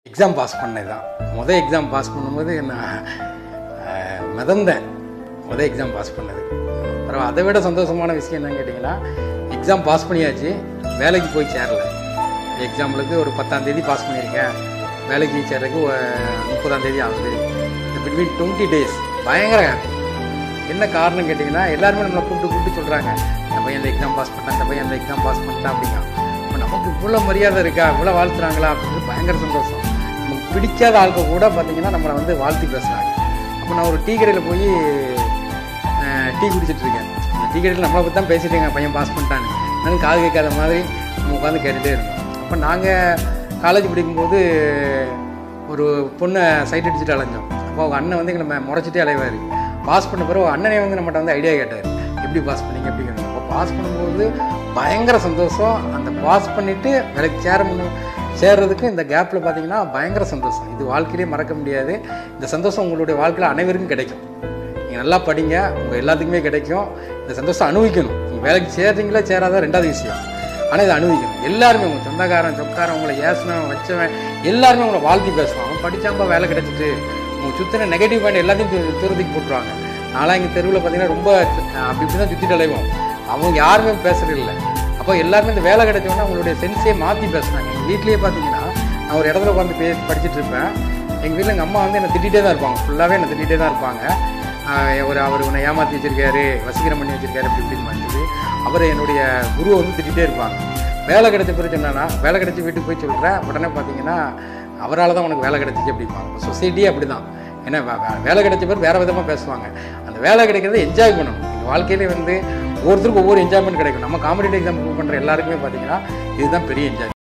exam pass பண்ணது தான் முதல் எக்ஸாம் பாஸ் பண்ணும்போது நான் அஹ், மிதந்தேன் முதல் எக்ஸாம் பாஸ் பண்ணது அப்புறம் அதை விட சந்தோஷமான விஷயம் என்னன்னு கேட்டிங்கன்னா எக்ஸாம் பாஸ் பண்ணியாச்சு வேலைக்கு போய் சேரல எக்ஸாம்பிளுக்கு ஒரு பத்தாம் தேதி பாஸ் பண்ணியிருக்கேன் வேலைக்கு சேர்றதுக்கு ஒ- முப்பதாம் தேதி ஆகுது இந்த பிட்வீன் டுவெண்ட்டி டேஸ் பயங்கர ஹாப்பி என்ன காரணம் கேட்டிங்கன்னா எல்லாருமே நம்மளை கூப்பிட்டு கூப்பிட்டு சொல்கிறாங்க இந்த பையன் இந்த எக்ஸாம் பாஸ் பண்ணான் இந்த பையன் இந்த எக்ஸாம் பாஸ் பண்ணிட்டான் அப்படிங்க அப்போ நமக்கு இவ்வளோ மரியாதை இருக்கா இவ்வளோ வாழ்த்துறாங்களா அப்படின்னு பயங்கர சந்தோஷம் நமக்கு பிடிக்காத ஆட்கள் கூட பார்த்தீங்கன்னா நம்மளை வந்து வாழ்த்தி பேசுகிறாங்க அப்போ நான் ஒரு டீ கடையில் போய் அஹ், டீ குடிச்சிட்டு இருக்கேன் அந்த டீ கடையில் நம்மளை பற்றி தான் பேசிட்டு இருக்கேன் பையன் பாஸ் பண்ணிட்டான்னு நானும் காது கேட்காத மாதிரி நம்ம உட்காந்து கேட்டுகிட்டே இருந்தோம் அப்போ நாங்கள் காலேஜ் படிக்கும்போது ஒரு பொண்ணை சைட் அடிச்சுட்டு அலைஞ்சோம் அப்போ அவங்க அண்ணன் வந்து எங்களை முறைச்சிட்டே அலைவார் பாஸ் பண்ண பிறகு அண்ணனே வந்து நம்மகிட்ட வந்து ஐடியா கேட்டார் எப்படி பாஸ் பண்ணீங்க எப்படி கேட்டார் அப்போ பாஸ் பண்ணும்போது பயங்கர சந்தோஷம் அந்த பாஸ் பண்ணிவிட்டு வேலைக்கு சேர முடியும் சேர்றதுக்கு இந்த கேப்பில் பார்த்தீங்கன்னா பயங்கர சந்தோஷம் இது வாழ்க்கையிலே மறக்க முடியாது இந்த சந்தோஷம் உங்களுடைய வாழ்க்கையில் அனைவருக்கும் கிடைக்கும் நீங்கள் நல்லா படிங்க உங்கள் எல்லாத்துக்குமே கிடைக்கும் இந்த சந்தோஷம் அனுபவிக்கணும் நீங்கள் வேலைக்கு சேர்றீங்களா சேராத ரெண்டாவது விஷயம் ஆனால் இதை அனுபவிக்கணும் எல்லாருமே உங்கள் சொந்தக்காரன் சொக்காரன் உங்களை ஏசினவன் வச்சவன் எல்லாருமே உங்களை வாழ்த்தி பேசுவான் அவன் படிச்சாம்பா வேலை கிடைச்சிட்டு உங்கள் சுற்றின நெகட்டிவ் பாயிண்ட் எல்லாத்தையும் து- துரத்துக்கு போட்டுருவாங்க நான்லாம் எங்கள் தெருவில் பார்த்தீங்கன்னா ரொம்ப அஹ், அப்படி இப்படி தான் சுற்றிட்டு அலைவோம் அவங்க யாருமே பேசுறது இல்லை அப்போ எல்லாருமே இந்த வேலை கிடைச்சோன்னா அவங்களுடைய சென்ஸே மாற்றி பேசுனாங்க எங்கள் வீட்லேயே பார்த்தீங்கன்னா நான் ஒரு இடத்துல உட்காந்து பே படிச்சுட்டு இருப்பேன் எங்கள் வீட்டில் எங்கள் அம்மா வந்து என்னை திட்டிகிட்டே தான் இருப்பாங்க ஃபுல்லாகவே என்னை திட்டிகிட்டே தான் இருப்பாங்க ஆஹ் ஒரு அவர் உன்னை ஏமாற்றி வச்சிருக்காரு வசீகரம் பண்ணி வச்சிருக்காரு அப்படி இப்படின்னு சொல்லி அவர் என்னுடைய குருவை வந்து திட்டிகிட்டே இருப்பாங்க வேலை கிடைச்ச பிறகு சொன்னானா வேலை கிடைச்சி வீட்டுக்கு போய் சொல்கிறேன் உடனே பார்த்தீங்கன்னா அவரால் தான் உனக்கு வேலை கிடைச்சிச்சு அப்படிம்பாங்க சொசைட்டியே அப்படி தான் ஏன்னா வே- வே- வேலை கிடைச்ச பிறகு வேறு விதமாக பேசுவாங்க அந்த வேலை கிடைக்கிறத என்ஜாய் பண்ணணும் எங்கள் வாழ்க்கையிலே வந்து ஒவ்வொருத்தருக்கும் ஒவ்வொரு என்ஜாய்மெண்ட் கிடைக்கும் நம்ம காம்படிட்டிவ் எக்ஸாம் பண்ணுற எல்லாருக்குமே பார்த்தீங்கன்னா இதுதான் பெரிய என்ஜாய்